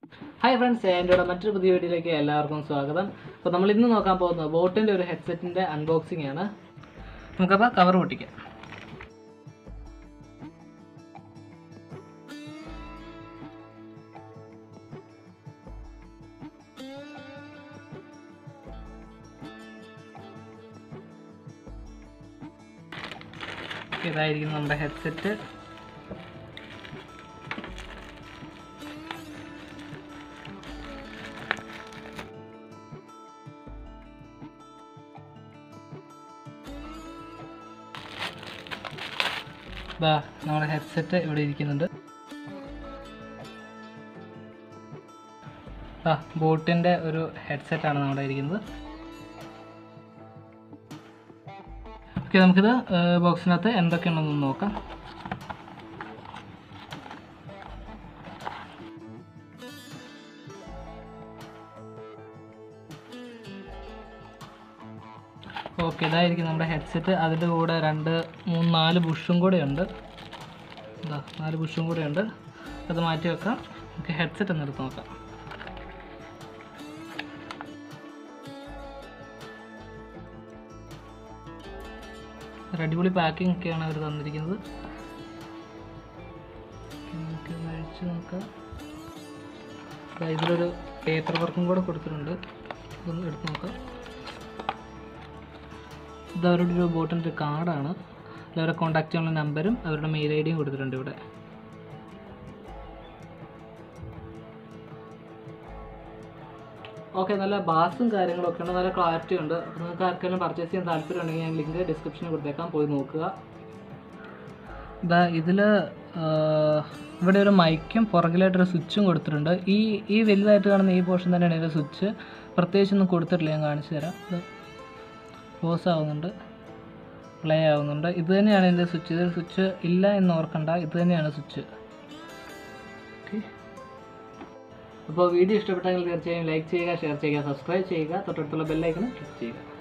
hi friends എൻ്റെ കൂടെ മറ്റൊരു പുതിയ വീഡിയോയിലേക്ക് എല്ലാവർക്കും സ്വാഗതം അപ്പോൾ നമ്മൾ ഇന്ന് നോക്കാൻ പോകുന്നത് ബോട്ടിൻ്റെ ഒരു ഹെഡ്സെറ്റിൻ്റെ അൺബോക്സിംഗ് ആണ് നമുക്കപ്പോൾ കവർ പൊട്ടിക്കാം ഇതായിരിക്കും നമ്മുടെ ഹെഡ്സെറ്റ് ഇതാ നമ്മുടെ ഹെഡ്സെറ്റ് ഇവിടെ ഇരിക്കുന്നുണ്ട് ആ ബോട്ടിൻ്റെ ഒരു ഹെഡ്സെറ്റാണ് നമ്മുടെ ഇരിക്കുന്നത് ഓക്കെ നമുക്കിത് ബോക്സിനകത്ത് എന്തൊക്കെയുണ്ടെന്ന് നോക്കാം ഓക്കെ ഇതായിരിക്കും നമ്മുടെ ഹെഡ്സെറ്റ് അതിൻ്റെ കൂടെ രണ്ട് മൂന്ന് നാല് ബുഷും കൂടെ ഉണ്ട് ഇതാ നാല് ബുഷും കൂടെ ഉണ്ട് അത് മാറ്റി വെക്കാം നമുക്ക് ഹെഡ്സെറ്റ് ഒന്ന് എടുത്ത് നോക്കാം ഒരു അടിപൊളി പാക്കിംഗ് ഒക്കെയാണ് അവർ തന്നിരിക്കുന്നത് നമുക്ക് കഴിച്ച് നോക്കാം ദാ ഇതിലൊരു പേപ്പർ വർക്കും കൂടെ കൊടുത്തിട്ടുണ്ട് ഇതൊന്ന് എടുത്ത് നോക്കാം ഇത് അവരുടെ ഒരു ബോട്ടിൻ്റെ ഒരു കാർഡാണ് അതിൽ അവരെ കോൺടാക്ട് ചെയ്യാനുള്ള നമ്പരും അവരുടെ മെയിൽ ഐ ഡിയും കൊടുത്തിട്ടുണ്ട് ഇവിടെ ഓക്കെ നല്ല ബാസും കാര്യങ്ങളൊക്കെ ഉണ്ട് നല്ല ക്ലാരിറ്റി ഉണ്ട് അപ്പോൾ നിങ്ങൾക്ക് ആർക്കെങ്കിലും പർച്ചേസ് ചെയ്യാൻ താല്പര്യം ഉണ്ടെങ്കിൽ ഞാൻ ലിങ്ക് ഡിസ്ക്രിപ്ഷനിൽ കൊടുത്തേക്കാം പോയി നോക്കുക ഇതാ ഇതിൽ ഇവിടെ ഒരു മൈക്കും പുറകിലായിട്ടൊരു സ്വിച്ചും കൊടുത്തിട്ടുണ്ട് ഈ ഈ വലുതായിട്ട് കാണുന്ന ഈ പോർഷൻ തന്നെയാണ് ഇതിൻ്റെ സ്വിച്ച് പ്രത്യേകിച്ചൊന്നും കൊടുത്തിട്ടില്ല ഞാൻ കാണിച്ചു തരാം ഇത് പോസ് ആവുന്നുണ്ട് പ്ലേ ആവുന്നുണ്ട് ഇത് തന്നെയാണ് ഇതിൻ്റെ സ്വിച്ച് ഇതിൽ സ്വിച്ച് ഇല്ല എന്ന് ഓർക്കണ്ട ഇത് തന്നെയാണ് സ്വിച്ച് ഓക്കെ അപ്പോൾ വീഡിയോ ഇഷ്ടപ്പെട്ടെങ്കിൽ തീർച്ചയായും ലൈക്ക് ചെയ്യുക ഷെയർ ചെയ്യുക സബ്സ്ക്രൈബ് ചെയ്യുക തൊട്ടടുത്തുള്ള ബെല്ലൈക്കൺ ക്ലിക്ക് ചെയ്യുക